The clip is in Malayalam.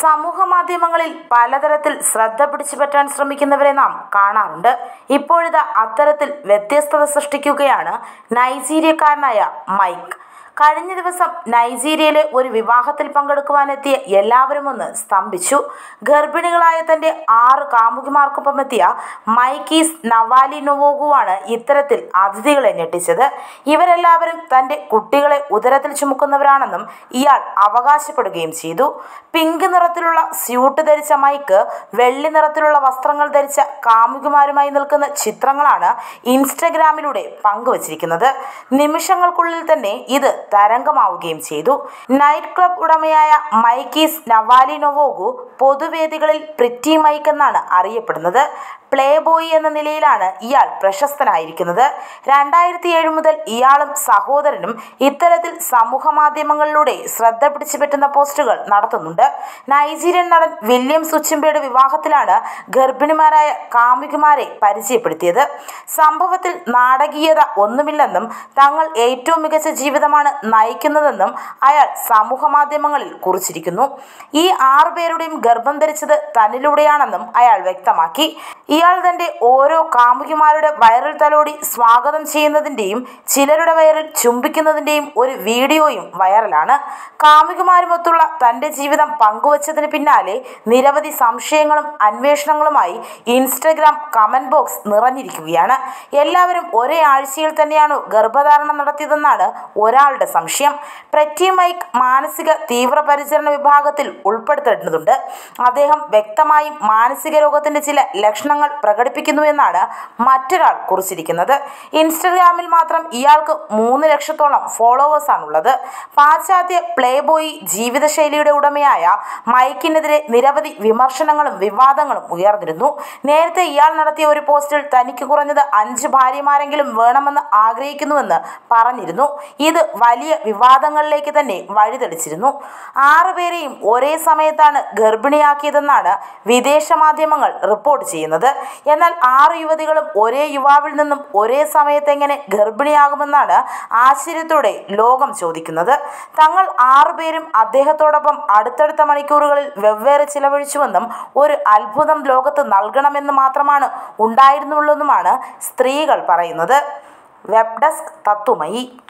സമൂഹ മാധ്യമങ്ങളിൽ പലതരത്തിൽ ശ്രദ്ധ പിടിച്ചുപറ്റാൻ ശ്രമിക്കുന്നവരെ നാം കാണാറുണ്ട് ഇപ്പോഴിതാ അത്തരത്തിൽ വ്യത്യസ്തത സൃഷ്ടിക്കുകയാണ് നൈജീരിയക്കാരനായ മൈക്ക് കഴിഞ്ഞ ദിവസം നൈജീരിയയിലെ ഒരു വിവാഹത്തിൽ പങ്കെടുക്കുവാനെത്തിയ എല്ലാവരും ഒന്ന് സ്തംഭിച്ചു ഗർഭിണികളായ തന്റെ ആറ് കാമുകിമാർക്കൊപ്പം എത്തിയ മൈക്കീസ് നവാലി നൊവോഗുവാണ് ഇത്തരത്തിൽ അതിഥികളെ ഞെട്ടിച്ചത് ഇവരെല്ലാവരും തന്റെ കുട്ടികളെ ഉദരത്തിൽ ചുമക്കുന്നവരാണെന്നും ഇയാൾ അവകാശപ്പെടുകയും ചെയ്തു പിങ്ക് നിറത്തിലുള്ള സ്യൂട്ട് ധരിച്ച മൈക്ക് വെള്ളി നിറത്തിലുള്ള വസ്ത്രങ്ങൾ ധരിച്ച കാമുകിമാരുമായി നിൽക്കുന്ന ചിത്രങ്ങളാണ് ഇൻസ്റ്റഗ്രാമിലൂടെ പങ്കുവച്ചിരിക്കുന്നത് നിമിഷങ്ങൾക്കുള്ളിൽ തന്നെ ഇത് തരംഗമാവുകയും ചെയ്തു നൈറ്റ് ക്ലബ് ഉടമയായ മൈക്കീസ് നവാലിനൊവോഗു പൊതുവേദികളിൽ പ്രിറ്റി മൈക്ക് എന്നാണ് അറിയപ്പെടുന്നത് പ്ലേ ബോയ് എന്ന നിലയിലാണ് ഇയാൾ പ്രശസ്തനായിരിക്കുന്നത് രണ്ടായിരത്തി ഏഴ് മുതൽ ഇയാളും സഹോദരനും ഇത്തരത്തിൽ സമൂഹ മാധ്യമങ്ങളിലൂടെ ശ്രദ്ധ പിടിച്ചുപറ്റുന്ന പോസ്റ്റുകൾ നടത്തുന്നുണ്ട് നൈജീരിയൻ നടൻ വില്യം സുച്ചിമ്പയുടെ വിവാഹത്തിലാണ് ഗർഭിണിമാരായ കാമുകിമാരെ പരിചയപ്പെടുത്തിയത് സംഭവത്തിൽ നാടകീയത ഒന്നുമില്ലെന്നും തങ്ങൾ ഏറ്റവും മികച്ച ജീവിതമാണ് നയിക്കുന്നതെന്നും അയാൾ സമൂഹ മാധ്യമങ്ങളിൽ കുറിച്ചിരിക്കുന്നു ഈ ആറു പേരുടെയും ഗർഭം ധരിച്ചത് തന്നിലൂടെയാണെന്നും അയാൾ വ്യക്തമാക്കി ഇയാൾ തന്റെ ഓരോ കാമുകിമാരുടെ വയറിൽ തലോടി സ്വാഗതം ചെയ്യുന്നതിൻ്റെയും ചിലരുടെ വയറിൽ ചുംബിക്കുന്നതിൻ്റെയും ഒരു വീഡിയോയും വൈറലാണ് കാമുകിമാരുമൊത്തുള്ള തന്റെ ജീവിതം പങ്കുവച്ചതിന് പിന്നാലെ നിരവധി സംശയങ്ങളും അന്വേഷണങ്ങളുമായി ഇൻസ്റ്റഗ്രാം കമന്റ് ബോക്സ് നിറഞ്ഞിരിക്കുകയാണ് എല്ലാവരും ഒരേ ആഴ്ചയിൽ തന്നെയാണോ ഗർഭധാരണം നടത്തിയതെന്നാണ് ഒരാളുടെ സംശയം പ്രറ്റി മൈക്ക് മാനസിക തീവ്രപരിചരണ വിഭാഗത്തിൽ ഉൾപ്പെടുത്തേണ്ടതുണ്ട് അദ്ദേഹം വ്യക്തമായും മാനസിക രോഗത്തിന്റെ ചില ലക്ഷണങ്ങൾ പ്രകടിപ്പിക്കുന്നു എന്നാണ് മറ്റൊരാൾ കുറിച്ചിരിക്കുന്നത് ഇൻസ്റ്റഗ്രാമിൽ മാത്രം ഇയാൾക്ക് മൂന്ന് ലക്ഷത്തോളം ഫോളോവേഴ്സ് ആണുള്ളത് പാശ്ചാത്യ പ്ലേ ബോയ് ജീവിതശൈലിയുടെ ഉടമയായ മൈക്കിനെതിരെ നിരവധി വിമർശനങ്ങളും വിവാദങ്ങളും ഉയർന്നിരുന്നു നേരത്തെ ഇയാൾ നടത്തിയ ഒരു പോസ്റ്റിൽ തനിക്ക് കുറഞ്ഞത് അഞ്ച് ഭാര്യമാരെങ്കിലും വേണമെന്ന് ആഗ്രഹിക്കുന്നുവെന്ന് പറഞ്ഞിരുന്നു ഇത് വലിയ വിവാദങ്ങളിലേക്ക് തന്നെ വഴിതെളിച്ചിരുന്നു ആറുപേരെയും ഒരേ സമയത്താണ് ഗർഭിണിയാക്കിയതെന്നാണ് വിദേശ മാധ്യമങ്ങൾ റിപ്പോർട്ട് ചെയ്യുന്നത് എന്നാൽ ആറ് യുവതികളും ഒരേ യുവാവിൽ നിന്നും ഒരേ സമയത്ത് എങ്ങനെ ഗർഭിണിയാകുമെന്നാണ് ആശ്ചര്യത്തോടെ ലോകം ചോദിക്കുന്നത് തങ്ങൾ ആറുപേരും അദ്ദേഹത്തോടൊപ്പം അടുത്തടുത്ത മണിക്കൂറുകളിൽ വെവ്വേറെ ചിലവഴിച്ചുവെന്നും ഒരു അത്ഭുതം ലോകത്ത് നൽകണമെന്ന് മാത്രമാണ് ഉണ്ടായിരുന്നുള്ളെന്നുമാണ് സ്ത്രീകൾ പറയുന്നത് വെബ് ഡെസ്ക് തത്തുമയി